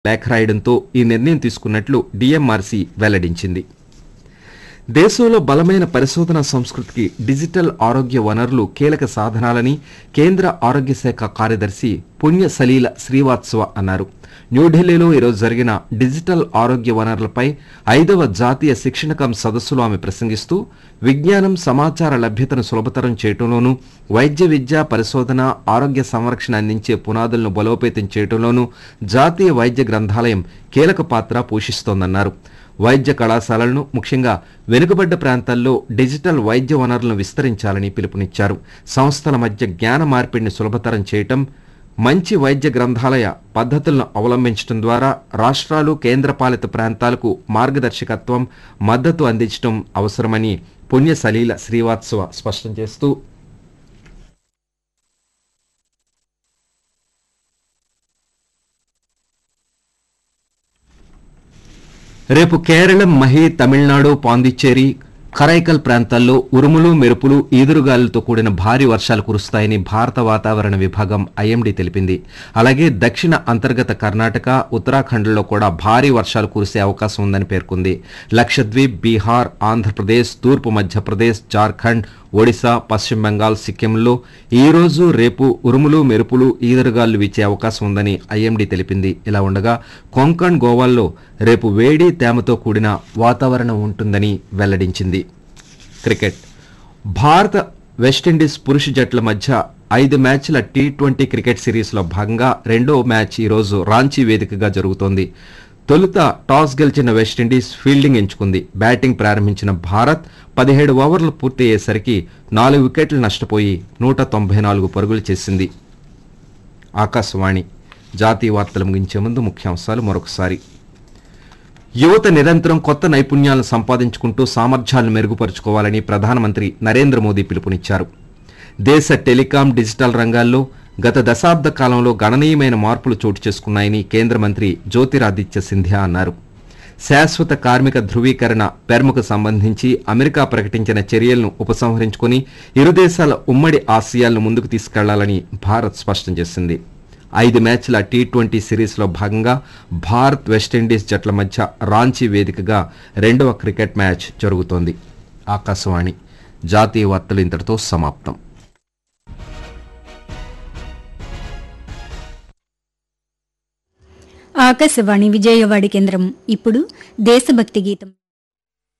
లేఖ రాయడంతో ఈ నిర్ణయం తీసుకున్నట్లు డిఎంఆర్సీ వెల్లడించింది దేశంలో బలమైన పరిశోధన సంస్కృతికి డిజిటల్ ఆరోగ్య వనరులు కీలక సాధనాలని కేంద్ర ఆరోగ్య శాఖ కార్యదర్శి పుణ్య సలీల శ్రీవాత్సవ అన్నారు న్యూఢిల్లీలో ఈరోజు జరిగిన డిజిటల్ ఆరోగ్య వనరులపై ఐదవ జాతీయ శిక్షణ కం సదస్సులో ఆమె ప్రసంగిస్తూ విజ్ఞానం సమాచార లభ్యతను సులభతరం చేయటంలోనూ వైద్య విద్య పరిశోధన ఆరోగ్య సంరక్షణ అందించే పునాదులను బలోపేతం చేయటంలోనూ జాతీయ వైద్య గ్రంథాలయం కీలక పాత్ర పోషిస్తోందన్నారు వైద్య కళాశాలలను ముఖ్యంగా వెనుకబడ్డ ప్రాంతాల్లో డిజిటల్ వైద్య వనరులను విస్తరించాలని పిలుపునిచ్చారు సంస్థల మధ్య జ్ఞాన మార్పిడిని సులభతరం చేయటం మంచి వైద్య గ్రంథాలయ పద్ధతులను అవలంబించడం ద్వారా రాష్ట్రాలు కేంద్రపాలిత ప్రాంతాలకు మార్గదర్శకత్వం మద్దతు అందించడం అవసరమని పుణ్య సలీల శ్రీవాత్సవ స్పష్టం చేస్తూ రేపు కేరళం మహి తమిళనాడు పాండిచ్చేరి కరైకల్ ప్రాంతాల్లో ఉరుములు మెరుపులు ఈదురుగాలులతో కూడిన భారీ వర్షాలు కురుస్తాయని భారత వాతావరణ విభాగం ఐఎండీ తెలిపింది అలాగే దక్షిణ అంతర్గత కర్ణాటక ఉత్తరాఖండ్లో కూడా భారీ వర్షాలు కురిసే అవకాశం ఉందని పేర్కొంది లక్షద్వీప్ బీహార్ ఆంధ్రప్రదేశ్ తూర్పు మధ్యప్రదేశ్ జార్ఖండ్ ఒడిశా పశ్చిమ బెంగాల్ సిక్కింలో ఈ రోజు రేపు ఉరుములు మెరుపులు ఈదురుగాలు వీచే అవకాశం ఉందని ఐఎండీ తెలిపింది ఇలా ఉండగా కొంకణ్ గోవాల్లో రేపు వేడి తేమతో కూడిన వాతావరణం ఉంటుందని వెల్లడించింది క్రికెట్ భారత వెస్టిండీస్ పురుష జట్ల మధ్య ఐదు మ్యాచ్ల టీ ట్వంటీ క్రికెట్ సిరీస్లో భాగంగా రెండో మ్యాచ్ ఈరోజు రాంచీ వేదికగా జరుగుతోంది తొలుత టాస్ గెలిచిన వెస్టిండీస్ ఫీల్డింగ్ ఎంచుకుంది బ్యాటింగ్ ప్రారంభించిన భారత్ పదిహేడు ఓవర్లు పూర్తి అయ్యేసరికి నాలుగు వికెట్లు నష్టపోయి నూట తొంభై నాలుగు పరుగులు చేసింది ఆకాశవాణి జాతీయ వార్తలు ముగించే ముందు ముఖ్యాంశాలు మరొకసారి యువత నిరంతరం కొత్త నైపుణ్యాలను సంపాదించుకుంటూ సామర్థ్యాలను మెరుగుపరుచుకోవాలని ప్రధానమంత్రి నరేంద్ర మోదీ పిలుపునిచ్చారు దేశ టెలికాం డిజిటల్ రంగాల్లో గత దశాబ్ద కాలంలో గణనీయమైన మార్పులు చోటు చేసుకున్నాయని కేంద్ర మంత్రి జ్యోతిరాదిత్య సింధియా అన్నారు శాశ్వత కార్మిక ధృవీకరణ పెర్ముకు సంబంధించి అమెరికా ప్రకటించిన చర్యలను ఉపసంహరించుకుని ఇరు దేశాల ఉమ్మడి ఆశయాలను ముందుకు తీసుకెళ్లాలని భారత్ స్పష్టం చేసింది ఐదు మ్యాచ్ల టీ ట్వంటీ సిరీస్లో భాగంగా భారత్ వెస్టిండీస్ జట్ల మధ్య రాంచీ వేదికగా రెండవ క్రికెట్ మ్యాచ్ జరుగుతోంది ఆకాశవాణి జాతీయ వార్తలు ఇంతటితో సమాప్తం ఆకాశవాణి విజయవాడి కేంద్రం ఇప్పుడు దేశభక్తి గీతం